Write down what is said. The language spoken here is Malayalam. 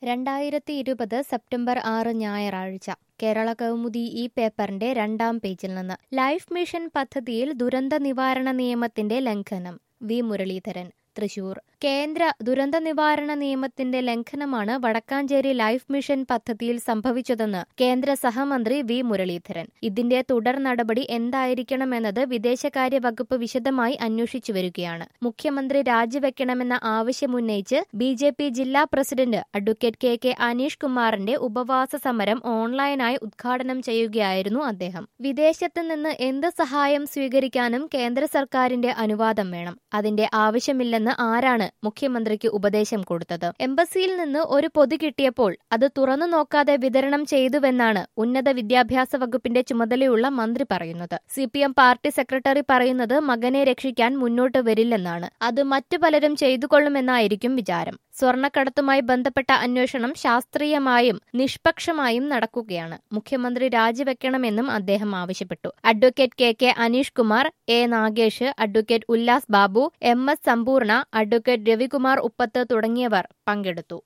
രണ്ടായിരത്തി ഇരുപത് സെപ്റ്റംബർ ആറ് ഞായറാഴ്ച കേരള കൗമുദി ഈ പേപ്പറിന്റെ രണ്ടാം പേജിൽ നിന്ന് ലൈഫ് മിഷൻ പദ്ധതിയിൽ ദുരന്ത നിവാരണ നിയമത്തിന്റെ ലംഘനം വി മുരളീധരൻ തൃശൂർ കേന്ദ്ര ദുരന്ത നിവാരണ നിയമത്തിന്റെ ലംഘനമാണ് വടക്കാഞ്ചേരി ലൈഫ് മിഷൻ പദ്ധതിയിൽ സംഭവിച്ചതെന്ന് കേന്ദ്ര സഹമന്ത്രി വി മുരളീധരൻ ഇതിന്റെ തുടർ നടപടി എന്തായിരിക്കണമെന്നത് വിദേശകാര്യ വകുപ്പ് വിശദമായി അന്വേഷിച്ചു വരികയാണ് മുഖ്യമന്ത്രി രാജിവെക്കണമെന്ന ആവശ്യമുന്നയിച്ച് ബി ജെ പി ജില്ലാ president advocate K K Aneesh കുമാറിന്റെ ഉപവാസ സമരം ഓൺലൈനായി ഉദ്ഘാടനം ചെയ്യുകയായിരുന്നു അദ്ദേഹം വിദേശത്ത് നിന്ന് എന്ത് സഹായം സ്വീകരിക്കാനും കേന്ദ്ര സർക്കാരിന്റെ അനുവാദം വേണം അതിന്റെ ആവശ്യമില്ലെന്ന് ആരാണ് മുഖ്യമന്ത്രിക്ക് ഉപദേശം കൊടുത്തത് എംബസിയിൽ നിന്ന് ഒരു പൊതി കിട്ടിയപ്പോൾ അത് തുറന്നു നോക്കാതെ വിതരണം ചെയ്തുവെന്നാണ് ഉന്നത വിദ്യാഭ്യാസ വകുപ്പിന്റെ ചുമതലയുള്ള മന്ത്രി പറയുന്നത് C P M party secretary പറയുന്നത് മകനെ രക്ഷിക്കാൻ മുന്നോട്ട് വരില്ലെന്നാണ് അത് മറ്റു പലരും ചെയ്തുകൊള്ളുമെന്നായിരിക്കും വിചാരം സ്വർണ്ണക്കടത്തുമായി ബന്ധപ്പെട്ട അന്വേഷണം ശാസ്ത്രീയമായും നിഷ്പക്ഷമായും നടക്കുകയാണ് മുഖ്യമന്ത്രി രാജിവെക്കണമെന്നും അദ്ദേഹം ആവശ്യപ്പെട്ടു advocate K K Aneesh Kumar A Nagesh advocate Ullas Babu M S Sampoorna advocate Ravikumar Uppath തുടങ്ങിയവർ പങ്കെടുത്തു